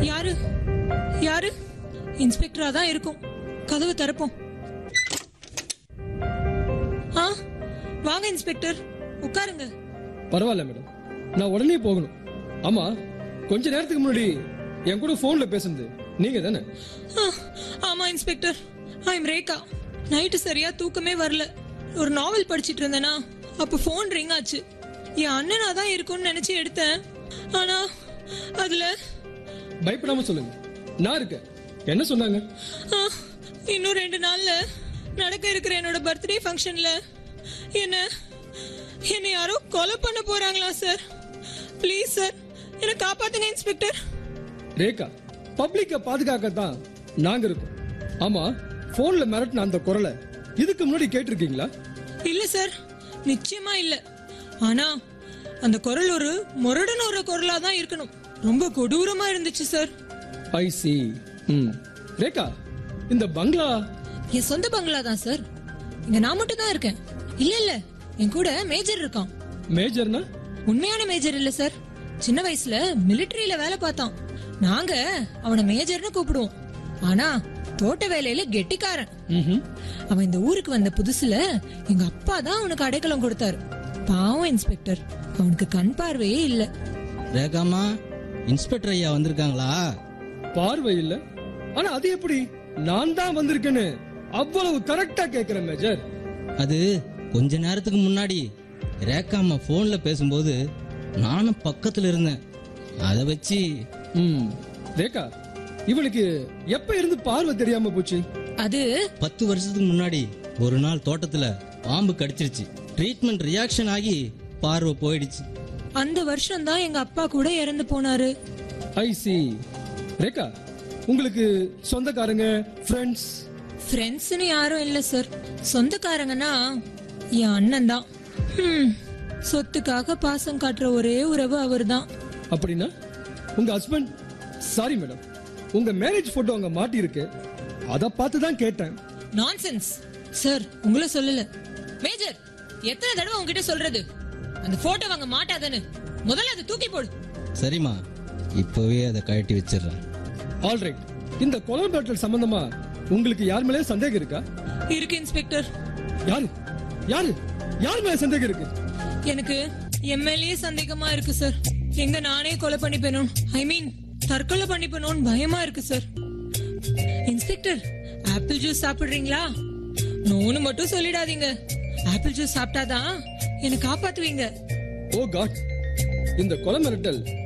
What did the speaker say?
யாரு யாரு இன்ஸ்பெக்டரா தான் இருக்கும் கதவு திறப்போம் ஆ வாங்க இன்ஸ்பெக்டர் உட்காருங்க பரவாயில்ல மேடம் நான் உடனே போகணும் ஆமா கொஞ்ச நேரத்துக்கு முன்னாடி என் கூட போன்ல பேசுனது நீங்க தானே ஆ, ஆமா inspector I am Rekha night சரியா தூக்கமே வரல ஒரு நாவல் படிச்சிட்டு இருந்தேனா அப்ப ஃபோன் ரிங் ஆச்சு என் அண்ணனா தான் இருக்கும்னு நினைச்சு எடுத்தேன் ஆனா அதுல பயப்படாம சொல்லுங்க நான் இருக்கேன் என்ன சொன்னாங்க ஆ, இன்னும் ரெண்டு நாள்ல நடக்க இருக்கிற என்னோட பர்த்டே ஃபங்க்ஷன்ல என்ன என்னை யாரோ கொலை பண்ண போறாங்களா சார் ப்ளீஸ் சார் என்னை காப்பாத்துங்க இன்ஸ்பெக்டர் ரேகா பப்ளிக்க பாதுகாக்கத்தான் நாங்க இருக்கோம் ஆமா போன்ல மிரட்டின அந்த குரலை இதுக்கு முன்னாடி கேட்டிருக்கீங்களா இல்ல சார் நிச்சயமா இல்ல ஆனா அந்த குரல் ஒரு முரடன் ஒரு குரலா தான் இருக்கணும் ரொம்ப கொடூரமா இருந்துச்சு சார் ஐ சி ம் ரேகா இந்த பங்களா என் சொந்த பங்களா தான் சார் இங்க நான் மட்டும் தான் இருக்கேன் இல்ல இல்ல என் கூட மேஜர் இருக்கான் மேஜர்னா உண்மையான மேஜர் இல்ல சார் சின்ன வயசுல மிலிட்டரியில வேலை பார்த்தான் நாங்க அவனை மேஜர்னு கூப்பிடுவோம் ஆனா தோட்ட வேலையில கெட்டிக்காரன் ம்ஹும். அவன் இந்த ஊருக்கு வந்த புதுசுல எங்க அப்பா தான் அவனுக்கு அடைக்கலம் கொடுத்தாரு பாவம் இன்ஸ்பெக்டர் அவனுக்கு கண் பார்வையே இல்ல ரேகாமா இன்ஸ்பெக்டர் ஐயா வந்திருக்காங்களா பார்வை இல்ல ஆனா அது எப்படி நான் தான் வந்திருக்கேன்னு அவ்வளவு கரெக்டா கேக்குறேன் மேஜர் அது கொஞ்ச நேரத்துக்கு முன்னாடி ரேகாமா போன்ல பேசும்போது நானும் பக்கத்துல இருந்தேன் அதை வச்சு ம் ரேகா இவனுக்கு எப்ப இருந்து பார்வை தெரியாம போச்சு அது பத்து வருஷத்துக்கு முன்னாடி ஒரு நாள் தோட்டத்துல பாம்பு கடிச்சிருச்சு ட்ரீட்மெண்ட் ரியாக்ஷன் ஆகி பார்வை போயிடுச்சு அந்த வருஷம் தான் எங்க அப்பா கூட இறந்து போனாரு ஐ சி ரேகா உங்களுக்கு சொந்தக்காரங்க ஃப்ரெண்ட்ஸ் ஃப்ரெண்ட்ஸ்னு யாரும் இல்ல சார் சொந்தக்காரங்கன்னா என் அண்ணன் தான் ஹம், சொத்துக்காக பாசம் காட்டுற ஒரே உறவு அவர்தான் அப்படின்னா உங்க ஹஸ்பண்ட் சாரி மேடம் உங்க மேரேஜ் போட்டோ அங்க மாட்டி இருக்கு அத பார்த்து தான் கேட்டேன் நான்சென்ஸ் சார் உங்களை சொல்லல மேஜர் எத்தனை தடவை உங்ககிட்ட சொல்றது அந்த போட்டோ வாங்க மாட்டாதன்னு முதல்ல அதை தூக்கி போடு சரிம்மா இப்பவே அதை கழட்டி வச்சிடுறேன் ஆல்ரைட் இந்த கொலை பேட்டல் சம்பந்தமா உங்களுக்கு யார் மேலே சந்தேகம் இருக்கா இருக்கு இன்ஸ்பெக்டர் யாரு யாரு யார் மேல சந்தேகம் இருக்கு எனக்கு எம்எல்ஏ சந்தேகமா இருக்கு சார் எங்க நானே கொலை பண்ணிப்பேனும் ஐ மீன் தற்கொலை பண்ணிப்பேனும் பயமா இருக்கு சார் இன்ஸ்பெக்டர் ஆப்பிள் ஜூஸ் சாப்பிடுறீங்களா நோன்னு மட்டும் சொல்லிடாதீங்க ஆப்பிள் ஜூஸ் சாப்பிட்டாதான் என்னை காப்பாத்துவீங்க ஓ காட் இந்த கொலை மிரட்டல்